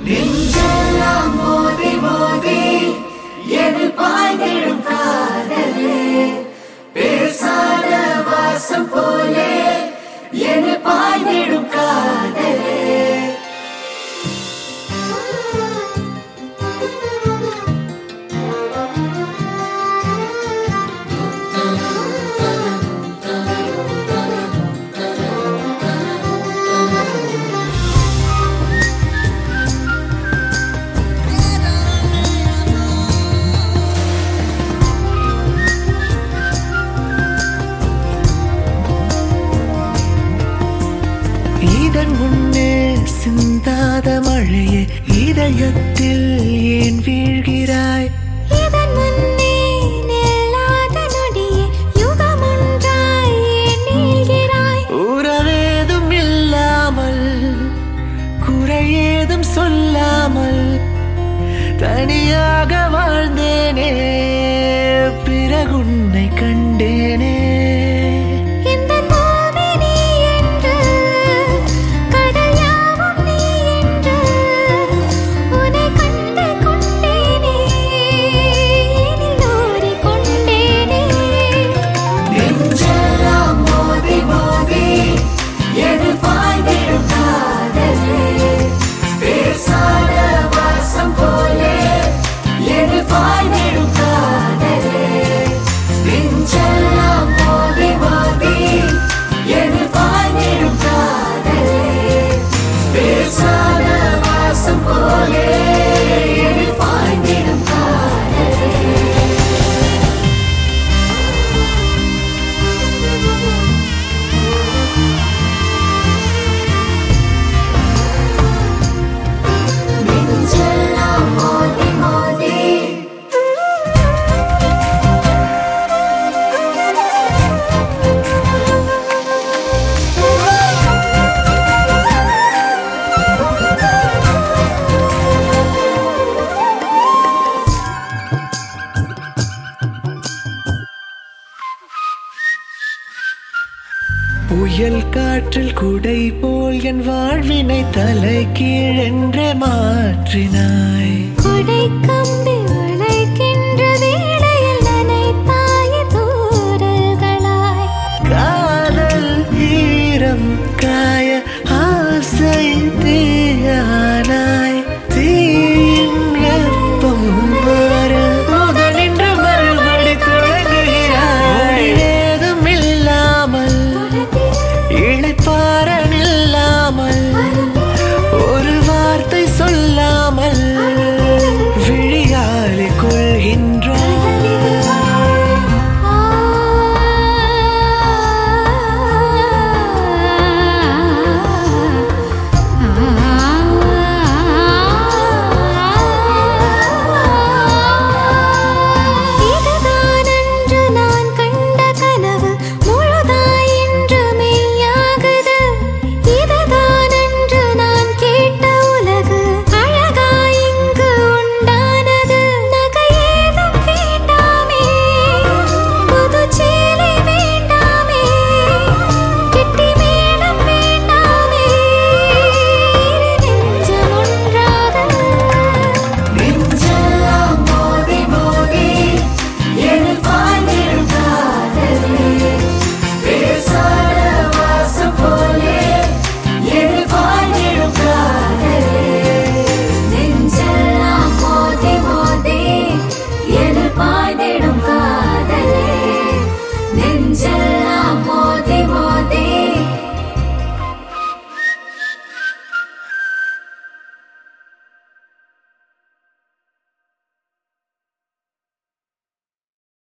நெஞ்செல்லாம் மோதி மோதி எதில் பாய்ந்திடும் காதலே பேசாத வாசம் போலே எதில் பாய்ந்திடும் காதலே இதன் முன்னே சிந்தாத மழையே இதயத்தில் ஏன் வீழ்கிறாய் இதன் முன்னே நில்லாத நொடியே யுகமொன்றாய் ஏன் நீள்கிறாய் உறவேதும் இல்லாமல் குறையேதும் சொல்லாமல் தனியாக வாழ்ந்தேனே பிறகுன்னை கண்டேனே இந்த பூமி நீ என்று கடல் யாவும் நீ என்று உன்னை கண்டு கொண்டேனே இனில் ஊறிக் கொண்டேனே நெஞ்செல்லாம் மோதி மோதி எதில் பாய்ந்திடும் காதலே பேசாத வாசம் போலே எதில் பாய்ந்திடும் காதலே நெஞ்செல்லாம் மோதி மோதி எதில் பாய்ந்திடும் காதலே பேசாத வாசம் போலே எதில் பாய்ந்திடும் காதலே நெஞ்செல்லாம் மோதி மோதி புயல் காற்றில் குடை போல் என் வாழ்வினை தலை கீழென்றே மாற்றினாய் கொடை கம்பி